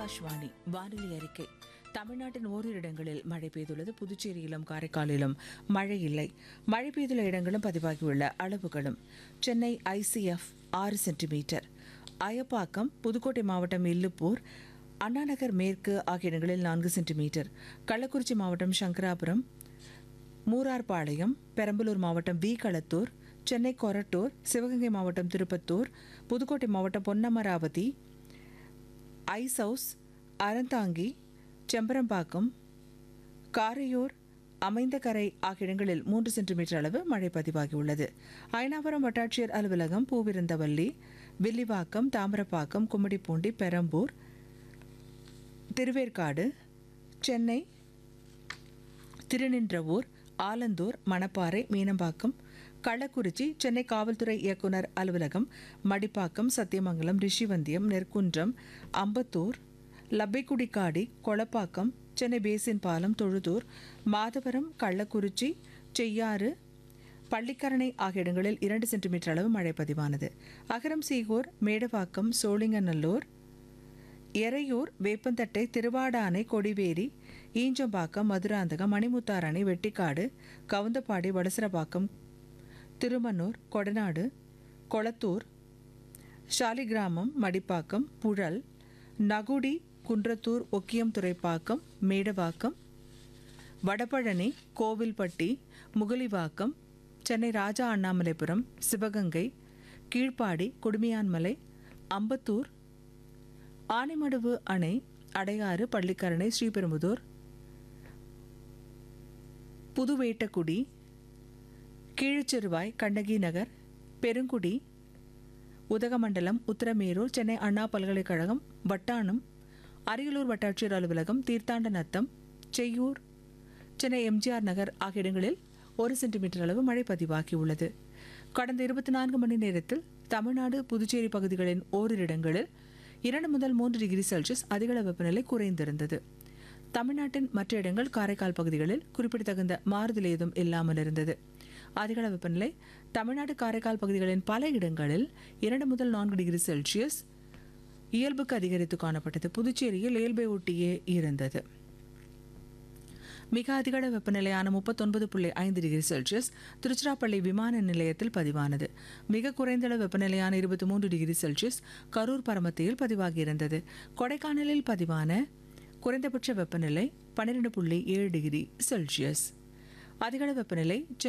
ஆகாஷ்வாணி வானிலை அறிக்கை தமிழ்நாட்டின் ஓரிரு இடங்களில் மழை பெய்துள்ளது புதுச்சேரியிலும் காரைக்காலிலும் மழை இல்லை மழை பெய்துள்ள இடங்களும் பதிவாகியுள்ள அளவுகளும் சென்னை ஐசிஎஃப் ஆறு சென்டிமீட்டர் அயப்பாக்கம் புதுக்கோட்டை மாவட்டம் இல்லுப்பூர் அண்ணாநகர் மேற்கு ஆகிய இடங்களில் நான்கு சென்டிமீட்டர் கள்ளக்குறிச்சி மாவட்டம் சங்கராபுரம் மூரார்பாளையம் பெரம்பலூர் மாவட்டம் வி களத்தூர் சென்னை கொரட்டூர் சிவகங்கை மாவட்டம் திருப்பத்தூர் புதுக்கோட்டை மாவட்டம் பொன்னமராவதி ஐஸ் ஹவுஸ் அறந்தாங்கி செம்பரம்பாக்கம் காரையூர் அமைந்தகரை ஆகிய இடங்களில் மூன்று சென்டிமீட்டர் அளவு மழை பதிவாகியுள்ளது அயனாபுரம் வட்டாட்சியர் அலுவலகம் பூவிருந்தவல்லி வில்லிவாக்கம் தாமிரப்பாக்கம் கும்மிடிப்பூண்டி பெரம்பூர் திருவேற்காடு சென்னை திருநின்றவூர் ஆலந்தூர் மணப்பாறை மீனம்பாக்கம் கள்ளக்குறிச்சி சென்னை காவல்துறை இயக்குனர் அலுவலகம் மடிப்பாக்கம் சத்தியமங்கலம் ரிஷிவந்தியம் நெற்குன்றம் அம்பத்தூர் லப்பைக்குடிக்காடி கொளப்பாக்கம் சென்னை பேசின் பாலம் தொழுதூர் மாதவரம் கள்ளக்குறிச்சி செய்யாறு பள்ளிக்கரணை ஆகிய இடங்களில் இரண்டு சென்டிமீட்டர் அளவு மழை பதிவானது அகரம் சீகூர் மேடவாக்கம் சோழிங்கநல்லூர் எறையூர் வேப்பந்தட்டை திருவாடானை கொடிவேரி ஈஞ்சம்பாக்கம் மதுராந்தகம் மணிமுத்தார் அணை வெட்டிக்காடு கவுந்தப்பாடி வடசரபாக்கம் திருமன்னூர் கொடநாடு கொளத்தூர் ஷாலிகிராமம் மடிப்பாக்கம் புழல் நகுடி குன்றத்தூர் ஒக்கியம் துறைப்பாக்கம் மேடவாக்கம் வடபழனி கோவில்பட்டி முகலிவாக்கம் சென்னை ராஜா அண்ணாமலைபுரம் சிவகங்கை கீழ்ப்பாடி குடுமியான்மலை அம்பத்தூர் ஆனைமடுவு அணை அடையாறு பள்ளிக்கரணை ஸ்ரீபெரும்புதூர் புதுவேட்டக்குடி கீழ்ச்செருவாய் கண்ணகி நகர் பெருங்குடி உதகமண்டலம் உத்தரமேரூர் சென்னை அண்ணா பல்கலைக்கழகம் வட்டானம் அரியலூர் வட்டாட்சியர் அலுவலகம் தீர்த்தாண்ட நத்தம் செய்யூர் சென்னை எம்ஜிஆர் நகர் ஆகிய இடங்களில் ஒரு சென்டிமீட்டர் அளவு மழை பதிவாகியுள்ளது கடந்த இருபத்தி நான்கு மணி நேரத்தில் தமிழ்நாடு புதுச்சேரி பகுதிகளின் ஓரிரு இடங்களில் இரண்டு முதல் மூன்று டிகிரி செல்சியஸ் அதிகள வெப்பநிலை குறைந்திருந்தது தமிழ்நாட்டின் மற்ற இடங்கள் காரைக்கால் பகுதிகளில் குறிப்பிடத்தகுந்த மாறுதல் ஏதும் இல்லாமல் இருந்தது அதிகள வெப்பநிலை தமிழ்நாடு காரைக்கால் பகுதிகளின் பல இடங்களில் இரண்டு முதல் நான்கு டிகிரி செல்சியஸ் இயல்புக்கு அதிகரித்து காணப்பட்டது புதுச்சேரியில் இயல்பை ஒட்டியே இருந்தது மிக அதிகள வெப்பநிலையான முப்பத்தொன்பது புள்ளி ஐந்து டிகிரி செல்சியஸ் திருச்சிராப்பள்ளி விமான நிலையத்தில் பதிவானது மிக குறைந்த அளவு வெப்பநிலையான இருபத்தி மூன்று டிகிரி செல்சியஸ் கரூர் பரமத்தியில் பதிவாகியிருந்தது கொடைக்கானலில் பதிவான குறைந்தபட்ச வெப்பநிலை பன்னிரெண்டு புள்ளி ஏழு டிகிரி செல்சியஸ் அதிகள வெப்பநிலை